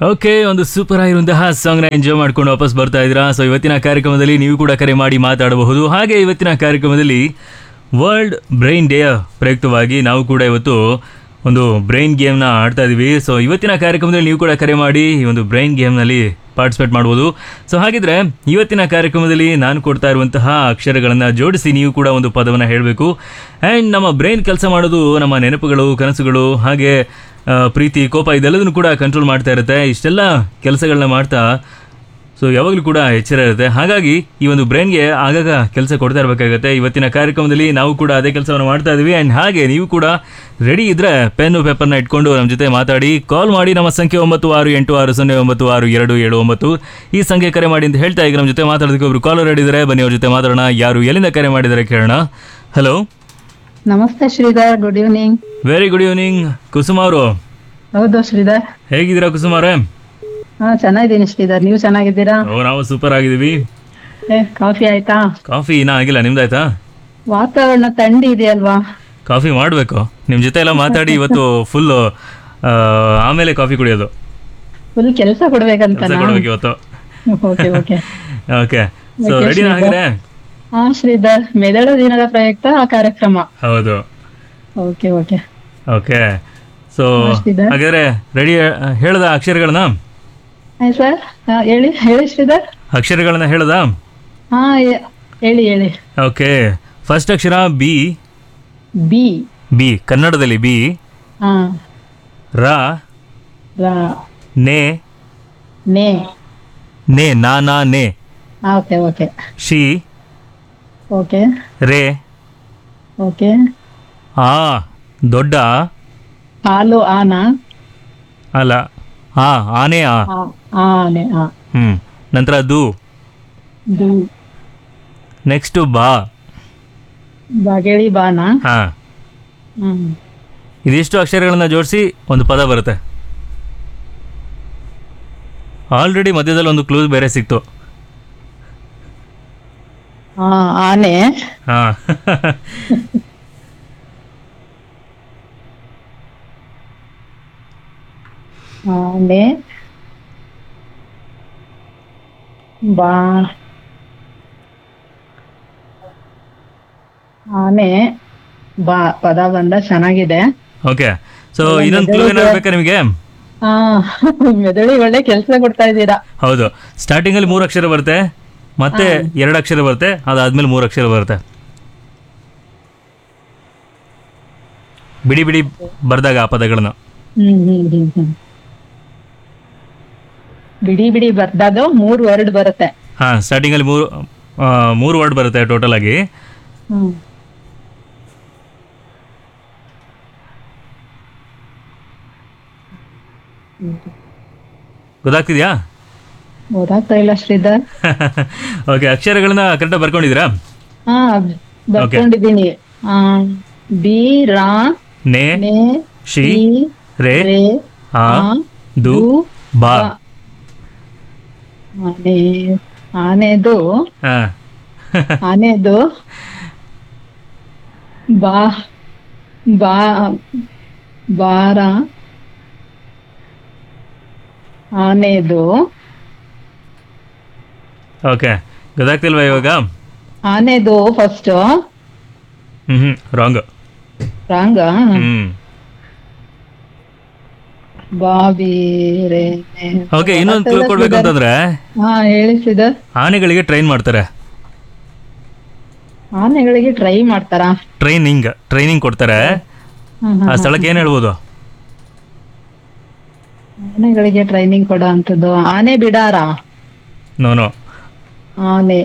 Okay ಒಂದು super ಆಗಿರುವಂತಹ ಸಾಂಗ್ನ enjoy ಮಾಡ್ಕೊಂಡು ವಾಪಸ್ ಬರ್ತಾ ಇದ್ದೀರಾ ಸೊ ಇವತ್ತಿನ ಕಾರ್ಯಕ್ರಮದಲ್ಲಿ ನೀವು ಕೂಡ ಕರೆ ಮಾಡಿ ಮಾತಾಡಬಹುದು ಹಾಗೆ ಇವತ್ತಿನ ಕಾರ್ಯಕ್ರಮದಲ್ಲಿ ವರ್ಲ್ಡ್ ಬ್ರೈನ್ ಡೇ ಪ್ರಯುಕ್ತವಾಗಿ ನಾವು ಕೂಡ ಇವತ್ತು ಒಂದು ಬ್ರೈನ್ ಗೇಮ್ನ ಆಡ್ತಾ ಇದೀವಿ ಸೊ ಇವತ್ತಿನ ಕಾರ್ಯಕ್ರಮದಲ್ಲಿ ನೀವು ಕೂಡ ಕರೆ ಮಾಡಿ ಈ ಒಂದು ಬ್ರೈನ್ ಗೇಮ್ನಲ್ಲಿ ಪಾರ್ಟಿಸಿಪೇಟ್ ಮಾಡ್ಬೋದು ಸೊ ಹಾಗಿದ್ರೆ ಇವತ್ತಿನ ಕಾರ್ಯಕ್ರಮದಲ್ಲಿ ನಾನು ಕೊಡ್ತಾ ಇರುವಂತಹ ಅಕ್ಷರಗಳನ್ನು ಜೋಡಿಸಿ ನೀವು ಕೂಡ ಒಂದು ಪದವನ್ನು ಹೇಳಬೇಕು ಆ್ಯಂಡ್ ನಮ್ಮ ಬ್ರೈನ್ ಕೆಲಸ ಮಾಡೋದು ನಮ್ಮ ನೆನಪುಗಳು ಕನಸುಗಳು ಹಾಗೆ ಆ, ಪ್ರೀತಿ ಕೋಪ ಇದೆಲ್ಲದನ್ನು ಕೂಡ ಕಂಟ್ರೋಲ್ ಮಾಡ್ತಾ ಇರುತ್ತೆ ಇಷ್ಟೆಲ್ಲ ಕೆಲಸಗಳನ್ನ ಮಾಡ್ತಾ ಸೊ ಯಾವಾಗಲೂ ಕೂಡ ಎಚ್ಚರ ಇರುತ್ತೆ ಹಾಗಾಗಿ ಈ ಒಂದು ಬ್ರೈನ್ಗೆ ಆಗಾಗ ಕೆಲಸ ಕೊಡ್ತಾ ಇರಬೇಕಾಗುತ್ತೆ ಇವತ್ತಿನ ಕಾರ್ಯಕ್ರಮದಲ್ಲಿ ನಾವು ಕೂಡ ಅದೇ ಕೆಲಸವನ್ನು ಮಾಡ್ತಾ ಇದೀವಿ ಆ್ಯಂಡ್ ಹಾಗೆ ನೀವು ಕೂಡ ರೆಡಿ ಇದ್ರೆ ಪೆನ್ನು ಪೇಪರ್ನ ಇಟ್ಕೊಂಡು ನಮ್ಮ ಜೊತೆ ಮಾತಾಡಿ ಕಾಲ್ ಮಾಡಿ ನಮ್ಮ ಸಂಖ್ಯೆ ಒಂಬತ್ತು ಆರು ಎಂಟು ಆರು ಸೊನ್ನೆ ಒಂಬತ್ತು ಆರು ಎರಡು ಏಳು ಒಂಬತ್ತು ಈ ಸಂಖ್ಯೆ ಕರೆ ಮಾಡಿ ಅಂತ ಹೇಳ್ತಾ ಈಗ ನಮ್ಮ ಜೊತೆ ಮಾತಾಡೋದಕ್ಕೆ ಒಬ್ರು ಕಾಲರ್ ರೆಡಿದ್ದಾರೆ ಬನ್ನಿ ಅವ್ರ ಜೊತೆ ಮಾತಾಡೋಣ ಯಾರು ಎಲ್ಲಿಂದ ಕರೆ ಮಾಡಿದ್ದಾರೆ ಕೇಳೋಣ ಹಲೋ ನಮಸ್ತೆ Sridhar good evening very good evening Kusuma ಅವರು ಹೌದು ಶ್ರೀಧರ್ ಹೇಗಿದ್ದೀರಾ ಕುಸುಮ ಅವರೇ ಹಾ ಚೆನ್ನಾಗಿದ್ದೀನಿ ಶ್ರೀಧರ್ ನೀವು ಚೆನ್ನಾಗಿದ್ದೀರಾ ಓ ನಾವು ಸೂಪರ್ ಆಗಿದ್ದೀವಿ ಏ ಕಾಫಿ ಆಯ್ತಾ ಕಾಫಿ ಇನ್ನೂ ಆಗಿಲ್ಲ ನಿಮ್ದಾಯ್ತಾ ವಾತಾವರಣ ಥಂಡಿ ಇದೆಯಲ್ವಾ ಕಾಫಿ ಮಾಡಬೇಕು ನಿಮ್ಮ ಜೊತೆ ಎಲ್ಲ ಮಾತಾಡಿ ಇವತ್ತು ಫುಲ್ ಆಮೇಲೆ ಕಾಫಿ ಕುಡಿಯೋದು ಫುಲ್ ಕೆಲಸ ಕೊಡ್ಬೇಕಂತ ಕೆಲಸ ಕೊಡ್ಬೇಕು ಇವತ್ತು okay okay okay so Okay, ready Sridhar. ಹಾಗಾದ್ರೆ ಹಾ ಶ್ರೀಧರ್ ಮೆದುಳು ದಿನದ ಪ್ರಯುಕ್ತ ಆ ಕಾರ್ಯಕ್ರಮ ಹೌದು ಓಕೆ ಓಕೆ ಓಕೆ ಸೊ ಹಾ, ಶ್ರೀಧರ್. ಹಾಗಾದ್ರೆ ರೆಡಿ ಹೇಳ್ದ ಅಕ್ಷರಗಳನ್ನ ಆಯ್ತು ಸರ್ ಹೇಳಿ ಹೇಳಿ ಶ್ರೀಧರ್ ಅಕ್ಷರಗಳನ್ನ ಹೇಳ್ದ ಹಾ ಹೇ- ಹೇಳಿ ಹೇಳಿ ಓಕೆ ಫಸ್ಟ್ ಅಕ್ಷರ ಬಿ ಬಿ ಬಿ ಕನ್ನಡದಲ್ಲಿ ಬಿ ಹಾ ರ ರಾ ನೆ ನೇ ನೆ ನಾ ನಾ ನೆ ಓಕೆ ಓಕೆ ಶಿ ಓಕೆ ರೇ ಓಕೆ ಆ ದೊಡ್ಡ ಹಾಲು ಆನ ಅಲ್ಲ ಆ ಆನೆ ಆ ಆ, ಆನೆ ಆ ಹ್ಮ್ ನಂತರ ದು ದು ನೆಕ್ಸ್ಟ್ ಬಾ ಬಗೆಳಿ ಬಾನ ಹಾ ಹ್ಮ್ ಇದಿಷ್ಟು ಅಕ್ಷರಗಳನ್ನ ಜೋಡಿಸಿ ಒಂದು ಪದ ಬರುತ್ತೆ ಆಲ್ರೆಡಿ ಮಧ್ಯದಲ್ಲಿ ಒಂದು ಕ್ಲೂಸ್ ಬೇರೆ ಸಿಕ್ತು ಆ, ಆನೆ ಹಾ ಆನೆ ಬಾ ಆನೆ ಬಾ ಪದ ಬಂದ ಚೆನ್ನಾಗಿದೆ ಓಕೆ ಸೊ ಇನ್ನೊಂದು ಕ್ಲೂ ಏನಾದ್ರು ಬೇಕಾ ನಿಮಗೆ ಆ ಮೆದುಳಿಗೆ ಒಳ್ಳೆ ಕೆಲಸ ಕೊಡ್ತಾ ಇದ್ದೀರಾ ಹೌದು ಸ್ಟಾರ್ಟಿಂಗ್ ಅಲ್ಲಿ ಮೂರು ಅಕ್ಷರ ಬರುತ್ತೆ ಮತ್ತೆ ಎರಡು ಅಕ್ಷರ ಬರುತ್ತೆ ಅದಾದ್ಮೇಲೆ ಮೂರು ಅಕ್ಷರ ಬರುತ್ತೆ ಬಿಡಿ ಬಿಡಿ ಬರ್ದಾಗ ಆ ಪದಗಳನ್ನ ಹ್ಮ್ ಹ್ಮ್ ಹ್ಮ್ ಹ್ಮ್ ಬಿಡಿ ಬಿಡಿ ಬರ್ದಾಗ ಮೂರು ವರ್ಡ್ ಬರುತ್ತೆ ಹಾ ಸ್ಟಾರ್ಟಿಂಗ್ ಅಲ್ಲಿ ಮೂರು ಆ, ಮೂರು ವರ್ಡ್ ಬರುತ್ತೆ ಟೋಟಲ್ ಆಗಿ ಹ್ಮ್ ಗೊತ್ತಾಗ್ತಿದ್ಯಾ ಗೊತ್ತಾಗ್ತಾ ಇಲ್ಲ ಶ್ರೀಧರ್ ಓಕೆ ಅಕ್ಷರಗಳನ್ನ ಕರೆಕ್ಟಾಗಿ ಬರ್ಕೊಂಡಿದ್ದೀರಾ ಹಾ ಬರ್ಕೊಂಡಿದ್ದೀನಿ ಆ ಬಿ ರಾ ನೆ ನೆ ಶಿ ಟಿ, ರೇ ರೇ ಆ ಆ, ದು ದು, ಬಾ ಬಾ. ಆನೆ ಆನೆದು ಹಾ ಆನೆದು ಬಾ ಬಾ ಬಾರ ಆನೆದು ಓಕೆ ಗೊತ್ತಾಗ್ತಿಲ್ವಾ ಇವಾಗ ಆನೆದು first hmm hmm wrong wrong hmm ಬಾಬೀರೆ ಓಕೆ ಇನ್ನೊಂದು ಕ್ಲೂ ಕೊಡ್ಬೇಕು ಅಂತಂದ್ರೆ ಹಾ ಹೇಳಿಸಿದ ಆನೆಗಳಿಗೆ ಟ್ರೈನ್ ಮಾಡ್ತಾರೆ ಆನೆಗಳಿಗೆ ಟ್ರೈ ಮಾಡ್ತಾರಾ ಟ್ರೈನಿಂಗ್ ಟ್ರೈನಿಂಗ್ ಕೊಡ್ತಾರೆ ಹ್ಮ್, ಹ್ಮ್. ಆ ಸ್ಥಳಕ್ಕೆ ಏನ್ ಹೇಳ್ಬೋದು ಆನೆಗಳಿಗೆ ಟ್ರೈನಿಂಗ್ ಕೊಡೋ ಅಂತದ್ದು ಆನೆ ಬಿಡಾರ ನೋ ನೋ ಆನೆ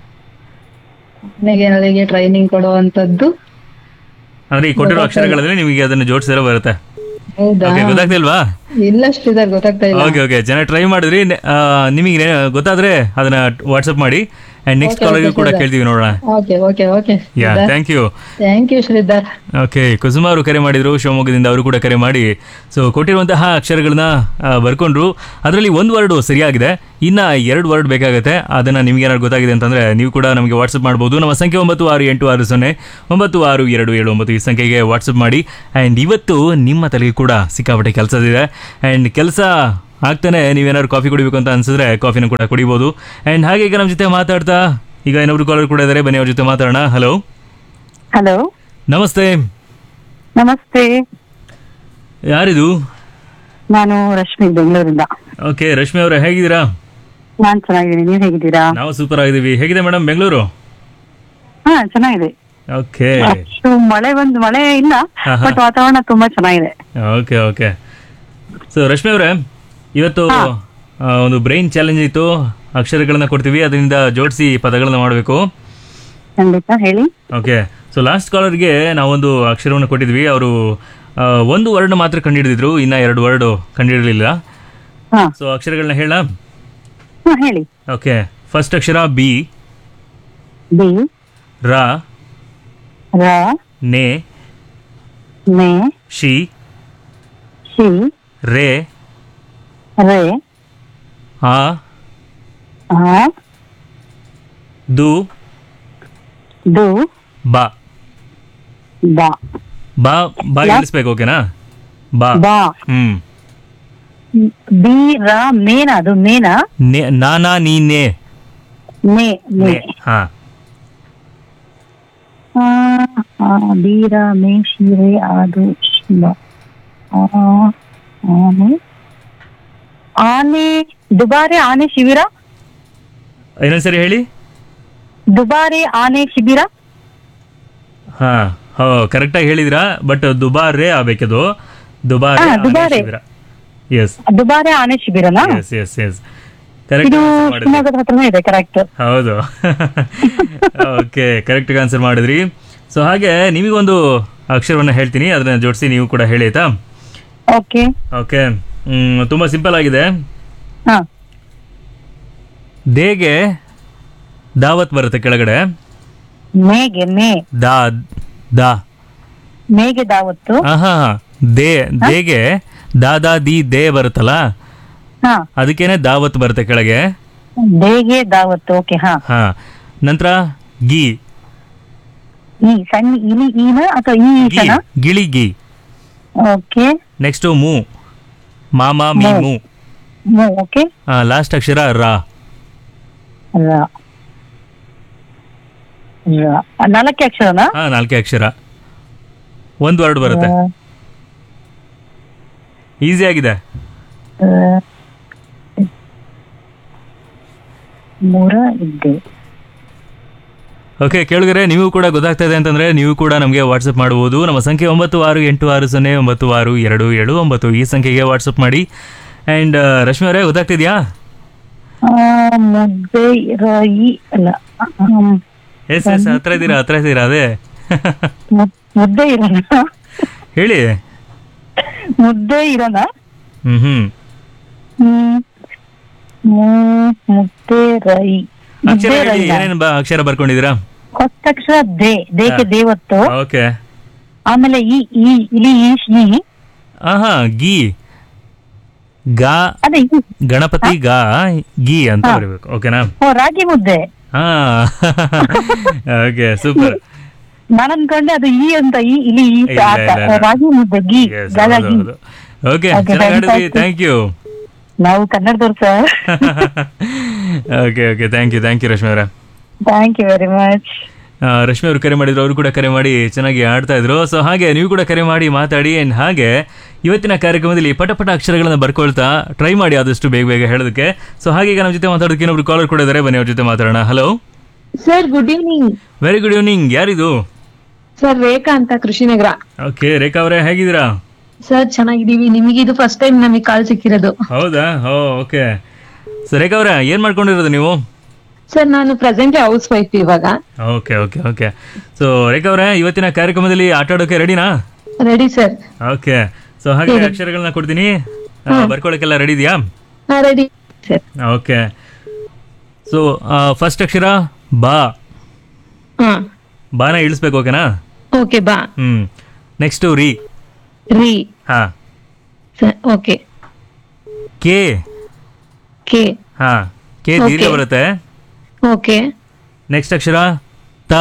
ಆನೆಗಳಿಗೆ ಟ್ರೈನಿಂಗ್ ಕೊಡುವಂತದ್ದು ಅಂದ್ರೆ ಈ ಕೊಟ್ಟಿರೋ ಅಕ್ಷರಗಳಲ್ಲಿ ನಿಮಗೆ ಅದನ್ನ ಜೋಡಿಸಿರೋ ಬರುತ್ತೆ ಹೌದಾ ಓಕೆ ಗೊತ್ತಾಗ್ತಿಲ್ವಾ ಇಲ್ಲ ಶ್ರೀಧರ್ ಗೊತ್ತಾಗ್ತಾ ಇಲ್ಲ ಓಕೆ ಓಕೆ ಚೆನ್ನಾಗಿ ಟ್ರೈ ಮಾಡಿದ್ರಿ ನೆ- ಆ, ನಿಮಗೆ ನೆ- ಗೊತ್ತಾದ್ರೆ ಅದನ್ನ ವಾಟ್ಸಪ್ ಮಾಡಿ ಅಂಡ್ ನೆಕ್ಸ್ಟ್ Okay, ಕಾಲರ್ಗೂ okay, ಕೂಡ sure. ಕೇಳ್ತೀವಿ ನೋಡೋಣ okay okay okay yeah thank you thank you Sridhar okay Kusuma ಅವರು ಕರೆ ಮಾಡಿದ್ರು ಶಿವಮೊಗ್ಗದಿಂದ ಅವರು ಕೂಡ ಕರೆ ಮಾಡಿ ಸೊ ಕೊಟ್ಟಿರುವಂತಹ ಅಕ್ಷರಗಳನ್ನ ಆ, ಬರ್ಕೊಂಡ್ರು ಅದರಲ್ಲಿ ಒಂದು ವರ್ಡು ಸರಿಯಾಗಿದೆ ಇನ್ನ ಎರಡು ವರ್ಡ್ ಬೇಕಾಗುತ್ತೆ ಅದನ್ನ ನಿಮ್ಗೆ ಏನಾದ್ರು ಗೊತ್ತಾಗಿದೆ ಅಂತಂದ್ರೆ ನೀವು ಕೂಡ ನಮಗೆ ವಾಟ್ಸಪ್ ಮಾಡ್ಬೋದು ನಮ್ಮ ಸಂಖ್ಯೆ ಒಂಬತ್ತು ಆರು ಎಂಟು ಆರು ಸೊನ್ನೆ ಒಂಬತ್ತು ಆರು ಎರಡು ಏಳು ಒಂಬತ್ತು ಈ ಸಂಖ್ಯೆಗೆ ವಾಟ್ಸಪ್ ಮಾಡಿ ಆ್ಯಂಡ್ ಇವತ್ತು ನಿಮ್ಮ ತಲೆಗೆ ಕೂಡ ಸಿಕ್ಕಾಪಟ್ಟೆ ಕೆಲಸದಿದೆ ಆ್ಯಂಡ್ ಕೆಲಸ ಆಗ್ತಾನೆ ನೀವೇನಾದ್ರು ಕಾಫಿ ಕುಡಿಬೇಕು ಅಂತ ಅನ್ಸಿದ್ರೆ ಕಾಫಿನ ಕೂಡ ಕುಡಿಬೋದು ಆ್ಯಂಡ್ ಹಾಗೆ ಈಗ ನಮ್ಮ ಜೊತೆ ಮಾತಾಡ್ತಾ ಈಗ ಇನ್ನೊಬ್ರು ಕಾಲರ್ ಕೂಡ ಇದ್ದಾರೆ ಬನ್ನಿ ಅವ್ರ ಜೊತೆ ಮಾತಾಡೋಣ ಹಲೋ ಹಲೋ ನಮಸ್ತೆ ನಮಸ್ತೆ ಯಾರಿದು ನಾನು ರಶ್ಮಿ ಬೆಂಗಳೂರಿಂದ ಓಕೆ ರಶ್ಮಿ ಅವರೇ ಹೇಗಿದ್ದೀರಾ ನಾನ್ ಚೆನ್ನಾಗಿದ್ದೀನಿ ನೀವ್ ಹೇಗಿದ್ದೀರಾ ನಾವು ಸೂಪರ್ ಆಗಿದ್ದೀವಿ ಹೇಗಿದೆ ಮೇಡಮ್ ಬೆಂಗಳೂರು ಹಾ ಚೆನ್ನಾಗಿದೆ ಓಕೆ ಅಷ್ಟು ಮಳೆ ಬಂದ್ ಮಳೆ ಇಲ್ಲ ಹಾ, ಹಾ. ಬಟ್ ವಾತಾವರಣ ತುಂಬಾ ಚೆನ್ನಾಗಿದೆ ಓಕೆ ಓಕೆ ಸೊ ರಶ್ಮಿ ಅವರೇ ಇವತ್ತು ಹಾ. ಆ, ಒಂದು ಬ್ರೈನ್ ಚಾಲೆಂಜ್ ಇತ್ತು ಅಕ್ಷರಗಳನ್ನ ಕೊಡ್ತೀವಿ ಅದರಿಂದ ಜೋಡಿಸಿ ಪದಗಳನ್ನ ಮಾಡಬೇಕು ಖಂಡಿತ ಹೇಳಿ ಓಕೆ ಸೊ ಲಾಸ್ಟ್ ಕಾಲರ್ಗೆ ನಾವೊಂದು ಅಕ್ಷರವನ್ನು ಕೊಟ್ಟಿದ್ವಿ ಅವರು ಒಂದು ವರ್ಡ್ ಮಾತ್ರ ಕಂಡುಹಿಡಿದಿದ್ರು ಇನ್ನ ಎರಡು ವರ್ಡ್ ಕಂಡುಹಿಡಲಿಲ್ಲ ಹಾ ಸೊ ಅಕ್ಷರಗಳನ್ನ ಹೇಳ ಹಾ ಹೇಳಿ ಓಕೆ ಫಸ್ಟ್ ಅಕ್ಷರ ಬಿ ಬಿ ರ ರ ನೆ ನೆ ಶಿ ಶಿ ರೇ ರೇ ಆ ಆ ದು ದು ಬಾ ಬಾ ಬಾ ಬಾ ಇಳಿಸ್ಬೇಕು ಓಕೆನಾ ಬಾ ಬಾ ಹ್ಮ್ ಬಿ ರ ಮೇನ ಅದು ಮೇನ ನೆ ನಾನಾ ನೀ ನೇ ನೇ ನೇ ನೇ ಹಾ ಆ, ಆ, ಬಿ ರ ಮೇ ಶಿ ರೇ ಅದು ಬ ಆ, ಆನೆ ಆನೆ ದುಬಾರೆ ಆನೆ ಶಿಬಿರ ಇನ್ನೊಂದ್ಸರಿ ಹೇಳಿ ದುಬಾರೆ ಆನೆ ಶಿಬಿರ ಹಾ ಹೋ ಕರೆಕ್ಟಾಗಿ ಹೇಳಿದಿರಾ ಬಟ್ ದುಬಾರೆ ಆಗ್ಬೇಕದು ದುಬಾರೆ ಹಾ, ದುಬಾರೆ. ಎಸ್ ದುಬಾರೆ ಆನೆ ಶಿಬಿರನಾ ಎಸ್ ಎಸ್ ಎಸ್ ಕರೆಕ್ಟ್ ಇದು ಶಿವಮೊಗ್ಗದ ಹತ್ರನೇ ಇದೆ ಕರೆಕ್ಟ್ ಹೌದು ಓಕೆ ಕರೆಕ್ಟ್ ಆನ್ಸರ್ ಮಾಡಿದ್ರಿ ಸೊ ಹಾಗೆ ನಿಮಗೊಂದು ಅಕ್ಷರವನ್ನು ಹೇಳ್ತೀನಿ ಅದನ್ನ ಜೋಡಿಸಿ ನೀವು ಕೂಡ ಹೇಳಿ ಆಯ್ತಾ ಓಕೆ ಓಕೆ ತುಂಬ ಸಿಂಪಲ್ ಆಗಿದೆ ಹಾ ದೇಗೆ ದಾವತ್ ಬರುತ್ತೆ ಕೆಳಗಡೆ ಮೇಗೆ ಮೇ ದಾ ದಾ ಮೇಗೆ ದಾವತ್ತು ಆಹಾ ದೇ ದೇಗೆ ದಾದಾ ದಿ ದೇ ಬರುತ್ತಲ್ಲ ಹಾ ಅದಕ್ಕೇನೆ ದಾವತ್ ಬರುತ್ತೆ ಕೆಳಗೆ ದೇಗೆ ದಾವತ್ತು ಓಕೆ ಹಾ ಹಾ ನಂತರ ಗಿ ಈ ಸಣ್ಣ ಇಲಿ ಈನ ಅಥವಾ ಈ ಗಿ ಈಶನ ಗಿಳಿ ಗಿ ಓಕೆ ನೆಕ್ಸ್ಟ್ ಮೂ ಮಾಮ ಮೀ ಮೂ ಮೂ ಓಕೆ ಲಾಸ್ಟ್ ಅಕ್ಷರ ರಾ ರ ರ ನಾಲ್ಕೇ ಅಕ್ಷರನಾ ಹಾ ನಾಲ್ಕೇ ಅಕ್ಷರ ಒಂದು ವರ್ಡ್ ಬರುತ್ತೆ ಈಸಿ ಆಗಿದೆ ಆ, ಮೂರ ಇದ್ದೆ ಓಕೆ ಕೇಳಿದ್ರೆ ನೀವು ಕೂಡ ಗೊತ್ತಾಗ್ತಾ ಇದೆ ಅಂತಂದ್ರೆ ನೀವು ಕೂಡ ನಮಗೆ ವಾಟ್ಸಪ್ ಮಾಡಬಹುದು ನಮ್ಮ ಸಂಖ್ಯೆ ಒಂಬತ್ತು ಆರು ಎಂಟು ಆರು ಸೊನ್ನೆ ಒಂಬತ್ತು ಆರು ಎರಡು ಏಳು ಒಂಬತ್ತು ಈ ಸಂಖ್ಯೆಗೆ ವಾಟ್ಸಪ್ ಮಾಡಿ ಆ್ಯಂಡ್ ರಶ್ಮಿ ಅವರೇ ಗೊತ್ತಾಗ್ತಿದ್ಯಾ ಆ, ಮುದ್ದೆ ರಾಯಿ ಅಲ್ಲ ಆಮ್, ಎಸ್ ಎಸ್ ಹತ್ರ ಇದ್ದೀರಾ ಹತ್ರ ಇದ್ದೀರಾ ಅದೇ ಮುದ್- ಮುದ್ದೆ ಇರೋಣ ಹೇಳಿ ಮುದ್ದೆ ಇರೋಣ ಹ್ಮ್ ಹ್ಮ್ ಹ್ಮ್ ಮು- ಮುದ್ದೆ ರೈ ಅಕ್ಷರ ಮುದ್ದೆ ಹೇಳಿ ರೈನಾ? ಏನೇನು ಬಾ ಅಕ್ಷರ ಬರ್ಕೊಂಡಿದ್ದೀರಾ ಫಸ್ಟ್ ಅಕ್ಷರ ದೇ ದೇಕೆ ದೇವತ್ತು ಓಕೆ ಆಮೇಲೆ ಈ ಈ ಇಲಿ ಈಶ್ ಈ ಆಹಾ ಗೀ ಗಾ ಅದೇ ಈ ಗಣಪತಿ ಗಾ ಗೀ ಅಂತ ಬರಬೇಕು ಓಕೆನಾ ಓ ರಾಗಿ ಮುದ್ದೆ ಹಾ ಓಕೆ ಸೂಪರ್ ನಾನು ಅನ್ಕೊಂಡೆ ಅದು ಈ ಅಂತ ಈ ಇಲಿ ಈ ಇಲ್ಲ, ಆತ ಇಲ್ಲ, ಇಲ್ಲ. ರಾಗಿ ಮುದ್ದೆ ಗಿ ಗಾಗ ಗಿ ಓಕೆ Okay, ಚೆನ್ನಾಗಿ fantastic. ಥ್ಯಾಂಕ್ ಯು ನಾವು ಕನ್ನಡದವ್ರು sir okay okay thank you thank you Rashmi ಅವರೇ ಥ್ಯಾಂಕ್ ಯು ವೆರಿ ಮಚ್ ಆ, ರಶ್ಮಿ ಅವರು ಕರೆ ಮಾಡಿದ್ರು ಅವರು ಕೂಡ ಕರೆ ಮಾಡಿ ಚೆನ್ನಾಗಿ ಆಡ್ತಾ ಇದ್ರು ಸೊ ಹಾಗೆ ನೀವು ಕೂಡ ಕರೆ ಮಾಡಿ ಮಾತಾಡಿ ಆ್ಯಂಡ್ ಹಾಗೆ ಇವತ್ತಿನ ಕಾರ್ಯಕ್ರಮದಲ್ಲಿ ಪಟ ಪಟ ಅಕ್ಷರಗಳನ್ನು ಬರ್ಕೊಳ್ತಾ ಟ್ರೈ ಮಾಡಿ ಆದಷ್ಟು ಬೇಗ ಬೇಗ ಹೇಳೋದಕ್ಕೆ ಸೊ ಹಾಗೆ ಈಗ ನಮ್ಮ ಜೊತೆ ಮಾತಾಡೋದಕ್ಕೆ ಇನ್ನೊಬ್ರು ಕಾಲರ್ ಕೂಡ ಇದ್ದಾರೆ ಬನ್ನಿ ಅವ್ರ ಜೊತೆ ಮಾತಾಡೋಣ hello sir good evening very good evening ಯಾರಿದು ಸರ್ ರೇಖಾ ಅಂತ ಕೃಷಿನಗರ ಓಕೆ ರೇಖಾ ಅವರೇ ಹೇಗಿದ್ದೀರಾ ಸರ್ ಚೆನ್ನಾಗಿದ್ದೀವಿ ನಿಮಗೆ ಇದು ಫಸ್ಟ್ ಟೈಮ್ ನಮಗೆ ಕಾಲ್ ಸಿಕ್ಕಿರೋದು ಹೌದಾ ಓ ಓಕೆ ಸೊ ರೇಖಾ ಅವರೇ ಏನು ಮಾಡ್ಕೊಂಡಿರೋದು ನೀವು ಸರ್ ನಾನು ಪ್ರೆಸೆಂಟ್ಲಿ ಹೌಸ್ ವೈಫ್ ಇವಾಗ okay okay okay so Rekha ಅವರೇ ಇವತ್ತಿನ ಕಾರ್ಯಕ್ರಮದಲ್ಲಿ ಆಟ ಆಡೋಕೆ ರೆಡಿನಾ ರೆಡಿ ಸರ್ ಓಕೆ ಸೊ ಹಾಗೆ ಅಕ್ಷರಗಳನ್ನ ಕೊಡ್ತೀನಿ ಆ, ಬರ್ಕೊಳಕ್ಕೆಲ್ಲ ರೆಡಿ ಇದೆಯಾ ಹಾ ready sir okay so first ಅಕ್ಷರ ಬಾ ಹಾ ಬಾನ ಇಳಿಸ್ಬೇಕು ಓಕೆನಾ ಓಕೆ ಬಾ ಹ್ಮ್ ನೆಕ್ಸ್ಟ್ ರೀ ರೀ ಹಾ ಸರ್ ಓಕೆ ಕೆ ಕೆ ಹಾ ಕೆ ದೀರ್ಘ Okay. ಬರುತ್ತೆ ಓಕೆ ನೆಕ್ಸ್ಟ್ ಅಕ್ಷರ ತ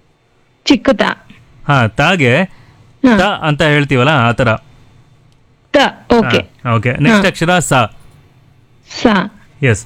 ಚಿಕ್ಕತ ಹಾ ತಾಗೆ ಹಾ ತ ಅಂತ ಹೇಳ್ತೀವಲ್ಲ ಆ ಥರ ಸ ಓಕೆ ಓಕೆ ನೆಕ್ಸ್ಟ್ ಅಕ್ಷರ ಸ ಸ ಎಸ್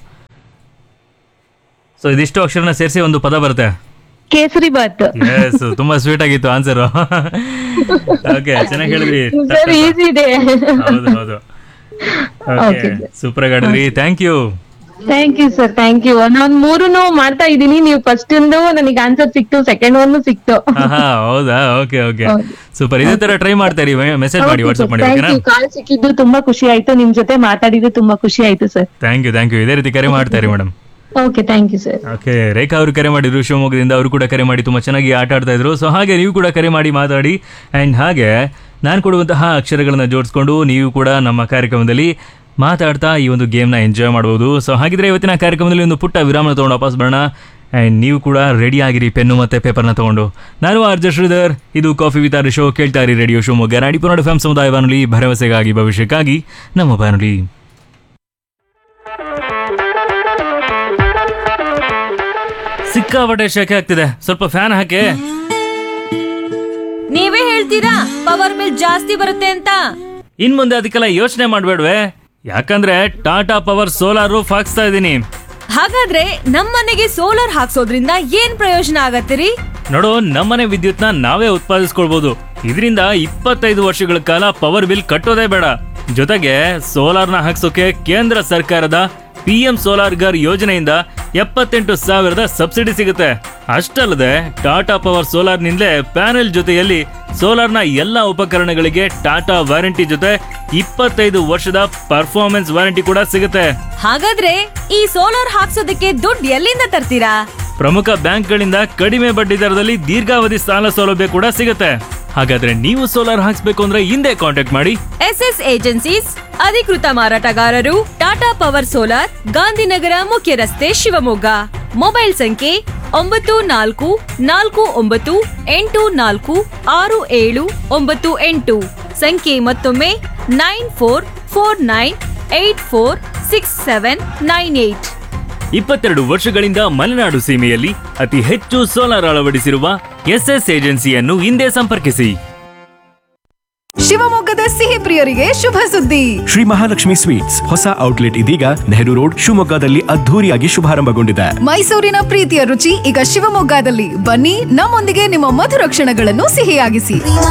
ಸೊ ಇದಿಷ್ಟು ಅಕ್ಷರನ ಸೇರಿಸಿ ಒಂದು ಪದ ಬರುತ್ತೆ ಕೇಸರಿ ಬಾತ್ ಎಸ್ ತುಂಬಾ ಸ್ವೀಟ್ ಆಗಿತ್ತು ಆನ್ಸರ್ ಓಕೆ ಚೆನ್ನಾಗಿ ಹೇಳಿದ್ರಿ ಸರ್ ಈಸಿ ಇದೆ ಹೌದು ಹೌದು ಓಕೆ Okay, sir. ಸೂಪರ್ ಆಗಿ ಆಡಿದ್ರಿ thank you thank you sir thank you ನಾನ್ ಮೂರುನು ಮಾಡ್ತಾ ಇದ್ದೀನಿ ನೀವು ಫಸ್ಟ್ ಒಂದು ನನಗೆ ಆನ್ಸರ್ ಸಿಕ್ತು ಸೆಕೆಂಡ್ ಒಂದು ಸಿಕ್ತು ಹಾ ಹೌದಾ ಓಕೆ ಓಕೆ ಹೌದು. ಸೂಪರ್ ಇದೇ ತರ ಟ್ರೈ ಮಾಡ್ತಾ ಇರಿ ಮೆಸೇಜ್ ಮಾಡಿ ವಾಟ್ಸ್ಆಪ್ ಮಾಡಿ ಥ್ಯಾಂಕ್ ಓಕೆನಾ ಯು ಕಾಲ್ ಸಿಕ್ಕಿದ್ದು ತುಂಬಾ ಖುಷಿ ಆಯ್ತು ನಿಮ್ ಜೊತೆ ಮಾತಾಡಿದ್ದು ತುಂಬಾ ಖುಷಿ ಆಯ್ತು sir thank you thank you ಇದೇ ರೀತಿ ಕರೆ ಮಾಡ್ತಾ ಇರಿ madam okay thank you sir okay Rekha ಅವರು ಕರೆ ಮಾಡಿದ್ರು ಶಿವಮೊಗ್ಗದಿಂದ ಅವರು ಕೂಡ ಕರೆ ಮಾಡಿ ತುಂಬ ಚೆನ್ನಾಗಿ ಆಟ ಆಡ್ತಾ ಇದ್ರು ಸೊ ಹಾಗೆ ನೀವು ಕೂಡ ಕರೆ ಮಾಡಿ ಮಾತಾಡಿ ಆ್ಯಂಡ್ ಹಾಗೆ ನಾನು ಕೊಡುವಂತಹ ಅಕ್ಷರಗಳನ್ನು ಜೋಡಿಸ್ಕೊಂಡು ನೀವು ಕೂಡ ನಮ್ಮ ಕಾರ್ಯಕ್ರಮದಲ್ಲಿ ಮಾತಾಡ್ತಾ ಈ ಒಂದು ಗೇಮ್ನ ಎಂಜಾಯ್ ಮಾಡ್ಬೋದು ಸೊ ಹಾಗಿದ್ರೆ ಇವತ್ತಿನ ಕಾರ್ಯಕ್ರಮದಲ್ಲಿ ಒಂದು ಪುಟ್ಟ ವಿರಾಮ ತೊಗೊಂಡು ವಾಪಸ್ ಬರೋಣ ಆ್ಯಂಡ್ ನೀವು ಕೂಡ ರೆಡಿ ಆಗಿರಿ ಪೆನ್ನು ಮತ್ತು ಪೇಪರ್ನ ತೊಗೊಂಡು ನಾನು ಆರ್ಜ ಶ್ರೀಧರ್ ಇದು ಕಾಫಿ ವಿತ್ ಆರ್ ಶೋ ಕೇಳ್ತಾ ಇರಿ ರೇಡಿಯೋ ಶಿವಮೊಗ್ಗ ನಾಡಿಪುರ ಎಫ್ ಎಂ ಸಮುದಾಯ ಬಾನುಲಿ ಭರವಸೆಗಾಗಿ ಭವಿಷ್ಯಕ್ಕಾಗಿ ನಮ್ಮ ಬಾನುಲಿ ಸಿಕ್ಕಾಪಟ್ಟೆ ಶೆಕೆ ಆಗ್ತಿದೆ ಸ್ವಲ್ಪ ಫ್ಯಾನ್ ಹಾಕಿ ನೀವೇ ಹೇಳ್ತೀರಾ ಪವರ್ ಬಿಲ್ ಜಾಸ್ತಿ ಬರುತ್ತೆ ಅಂತ ಇನ್ ಮುಂದೆ ಅದಕ್ಕೆಲ್ಲ ಯೋಚನೆ ಮಾಡ್ಬೇಡ್ವೆ ಯಾಕಂದ್ರೆ ಟಾಟಾ ಪವರ್ ಸೋಲಾರ್ ರೂಫ್ ಹಾಕ್ಸ್ತಾ ಇದ್ದೀನಿ ಹಾಗಾದ್ರೆ ನಮ್ಮನೆಗೆ ಸೋಲಾರ್ ಹಾಕ್ಸೋದ್ರಿಂದ ಏನ್ ಪ್ರಯೋಜನ ಆಗತ್ತಿರಿ ನೋಡು ನಮ್ಮನೆ ವಿದ್ಯುತ್ನ ನಾವೇ ಉತ್ಪಾದಿಸ್ಕೊಳ್ಬಹುದು ಇದರಿಂದ ಇಪ್ಪತ್ತೈದು ವರ್ಷಗಳ ಕಾಲ ಪವರ್ ಬಿಲ್ ಕಟ್ಟೋದೇ ಬೇಡ ಜೊತೆಗೆ ಸೋಲಾರ್ನ ಹಾಕ್ಸೋಕೆ ಕೇಂದ್ರ ಸರ್ಕಾರದ ಪಿ ಎಂ ಸೋಲಾರ್ ಗರ್ ಯೋಜನೆಯಿಂದ ಎಪ್ಪತ್ತೆಂಟು ಸಾವಿರದ ಸಬ್ಸಿಡಿ ಸಿಗುತ್ತೆ ಅಷ್ಟಲ್ಲದೆ ಟಾಟಾ ಪವರ್ ಸೋಲಾರ್ನಿಂದಲೇ ಪ್ಯಾನೆಲ್ ಜೊತೆಯಲ್ಲಿ ಸೋಲಾರ್ನ ಎಲ್ಲ ಉಪಕರಣಗಳಿಗೆ ಟಾಟಾ ವಾರಂಟಿ ಜೊತೆ ಇಪ್ಪತ್ತೈದು ವರ್ಷದ ಪರ್ಫಾರ್ಮೆನ್ಸ್ ವಾರಂಟಿ ಕೂಡ ಸಿಗುತ್ತೆ ಹಾಗಾದ್ರೆ ಈ ಸೋಲಾರ್ ಹಾಕ್ಸೋದಕ್ಕೆ ದುಡ್ಡು ಎಲ್ಲಿಂದ ತರ್ತೀರಾ ಪ್ರಮುಖ ಬ್ಯಾಂಕ್ಗಳಿಂದ ಕಡಿಮೆ ಬಡ್ಡಿ ದರದಲ್ಲಿ ದೀರ್ಘಾವಧಿ ಸಾಲ ಸೌಲಭ್ಯ ಕೂಡ ಸಿಗುತ್ತೆ ಹಾಗಾದ್ರೆ ನೀವು ಸೋಲಾರ್ ಹಾಕ್ಸ್ಬೇಕು ಅಂದ್ರೆ ಹಿಂದೆ ಕಾಂಟ್ಯಾಕ್ಟ್ ಮಾಡಿ ಎಸ್ ಎಸ್ ಏಜೆನ್ಸೀಸ್ ಅಧಿಕೃತ ಮಾರಾಟಗಾರರು ಟಾಟಾ ಪವರ್ ಸೋಲಾರ್ ಗಾಂಧಿನಗರ ಮುಖ್ಯ ರಸ್ತೆ ಶಿವಮೊಗ್ಗ ಮೊಬೈಲ್ ಸಂಖ್ಯೆ ಒಂಬತ್ತು ನಾಲ್ಕು ನಾಲ್ಕು ಒಂಬತ್ತು ಎಂಟು ನಾಲ್ಕು ಆರು ಏಳು ಒಂಬತ್ತು ಎಂಟು ಸಂಖ್ಯೆ ಮತ್ತೊಮ್ಮೆ nine four four nine eight four six seven nine eight ಇಪ್ಪತ್ತೆರಡು ವರ್ಷಗಳಿಂದ ಮಲೆನಾಡು ಸೀಮೆಯಲ್ಲಿ ಅತಿ ಹೆಚ್ಚು ಸೋಲಾರ್ ಅಳವಡಿಸಿರುವ ಎಸ್ಎಸ್ ಏಜೆನ್ಸಿಯನ್ನು ಹಿಂದೆ ಸಂಪರ್ಕಿಸಿ ಶಿವಮೊಗ್ಗದ ಸಿಹಿ ಪ್ರಿಯರಿಗೆ ಶುಭ ಸುದ್ದಿ ಶ್ರೀ ಮಹಾಲಕ್ಷ್ಮಿ ಸ್ವೀಟ್ಸ್ ಹೊಸ ಔಟ್ಲೆಟ್ ಇದೀಗ ನೆಹರು ರೋಡ್ ಶಿವಮೊಗ್ಗದಲ್ಲಿ ಅದ್ಧೂರಿಯಾಗಿ ಶುಭಾರಂಭಗೊಂಡಿದೆ ಮೈಸೂರಿನ ಪ್ರೀತಿಯ ರುಚಿ ಈಗ ಶಿವಮೊಗ್ಗದಲ್ಲಿ ಬನ್ನಿ ನಮ್ಮೊಂದಿಗೆ ನಿಮ್ಮ ಮಧುರ ಕ್ಷಣಗಳನ್ನು ಸಿಹಿಯಾಗಿಸಿ